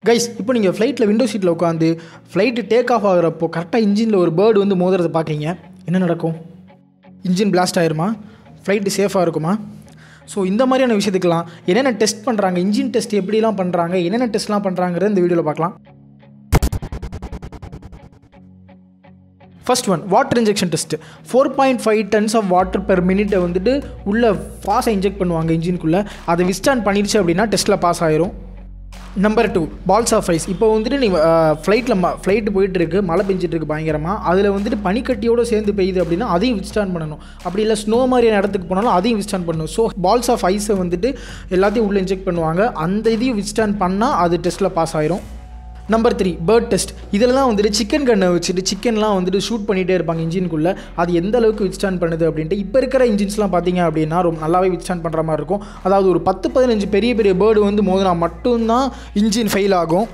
guys இப்போ நீங்கள் ஃப்ளைட்டில் விண்டோ சீட்டில் உட்காந்து ஃப்ளைட்டு டேக் ஆஃப் ஆகிறப்போ கரெக்டாக இன்ஜினில் ஒரு பேர்டு வந்து மோதுறதை பார்க்குறீங்க என்ன நடக்கும் இன்ஜின் பிளாஸ்ட் ஆயிருமா ஃப்ளைட்டு சேஃபாக இருக்குமா ஸோ இந்த மாதிரியான விஷயத்துக்கெல்லாம் என்னென்ன டெஸ்ட் பண்ணுறாங்க இன்ஜின் டெஸ்ட் எப்படிலாம் பண்ணுறாங்க என்னென்ன டெஸ்ட்லாம் பண்ணுறாங்கிறத இந்த வீடியோவில் பார்க்கலாம் first one water injection test four point five tons of water per மினிட்டை வந்துட்டு உள்ள ஃபாஸ்ட்டாக இன்ஜெக்ட் பண்ணுவாங்க இன்ஜினுக்குள்ளே அதை விஸ்டாண்ட் பண்ணிடுச்சு அப்படின்னா டெஸ்ட்டில் பாஸ் ஆயிரும் number two balls of ice இப்போ வந்துட்டு நீ ஃப்ளைட்டில் ம ஃப்ளைட்டு போயிட்டு இருக்கு மழை பெஞ்சிட்டு இருக்கு பயங்கரமாக அதில் வந்துட்டு பனிக்கட்டியோடு சேர்ந்து பெய்யுது அப்படின்னா அதையும் விஸ்டாண்ட் பண்ணணும் அப்படி இல்லை ஸ்னோ மாதிரியான இடத்துக்கு போனாலும் அதையும் விஸ்டாண்ட் பண்ணணும் ஸோ பால்ஸ் ஆஃப் ஐஸை வந்துட்டு எல்லாத்தையும் உள்ளே இன்ஜெக்ட் பண்ணுவாங்க அந்த இதையும் விஸ்டாண்ட் பண்ணால் அது டெஸ்ட்டில் பாஸ் ஆயிரும் நம்பர் த்ரீ பேர்ட் டெஸ்ட் இதில் தான் வந்துட்டு சிக்கன் கண்ணை வச்சுட்டு சிக்கன்லாம் வந்துட்டு ஷூட் பண்ணிகிட்டே இருப்பாங்க இன்ஜினுக்குள்ளே அது எந்த அளவுக்கு வித்ஸ்டாண்ட் பண்ணுது அப்படின்ட்டு இப்போ இருக்கிற இன்ஜின்ஸ்லாம் பார்த்தீங்க அப்படின்னா ரொம்ப நல்லாவே வித்ஸ்டாண்ட் பண்ணுற மாதிரி இருக்கும் அதாவது ஒரு பத்து பதினஞ்சு பெரிய பெரிய பேர்டு வந்து மோதினா மட்டும்தான் இன்ஜின் ஃபெயில் ஆகும்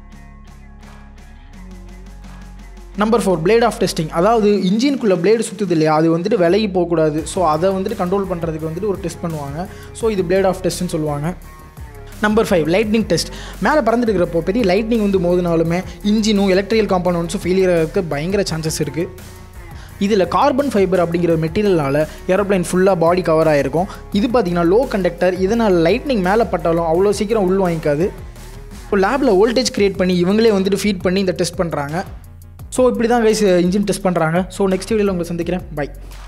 number four blade of testing அதாவது இன்ஜினுக்குள்ளே பிளேடு சுற்றுது இல்லையா அது வந்துட்டு விலகி போகக்கூடாது ஸோ அதை வந்துட்டு கண்ட்ரோல் பண்ணுறதுக்கு வந்துட்டு ஒரு டெஸ்ட் பண்ணுவாங்க ஸோ இது பிளேட் ஆஃப் டெஸ்ட்னு சொல்லுவாங்க நம்பர் ஃபைவ் லைட்னிங் டெஸ்ட் மேலே பறந்துட்டு இருக்கிறப்போ பெரிய லைட்னிங் வந்து மோதினாலுமே இன்ஜினும் எலக்ட்ரிக்கல் காம்பவுண்ட்ஸும் ஃபெயிலியர் ஆகிறதுக்கு பயங்கர சான்சஸ் இருக்குது இதில் கார்பன் ஃபைபர் அப்படிங்கிற மெட்டீரியல்னால ஏரோப்ளைன் ஃபுல்லாக பாடி கவர் ஆகிருக்கும் இது பார்த்திங்கன்னா லோ கண்டக்டர் இதனால் லைட்னிங் மேலே பட்டாலும் அவ்வளோ சீக்கிரம் உள் வாங்கிக்காது இப்போ லேபில் வோல்டேஜ் க்ரியேட் பண்ணி இவங்களே வந்துட்டு ஃபீட் பண்ணி இந்த டெஸ்ட் பண்ணுறாங்க ஸோ இப்படி தான் கைஸ் இன்ஜின் டெஸ்ட் பண்ணுறாங்க ஸோ நெக்ஸ்ட் வீடியோவில் உங்களை சந்திக்கிறேன் பை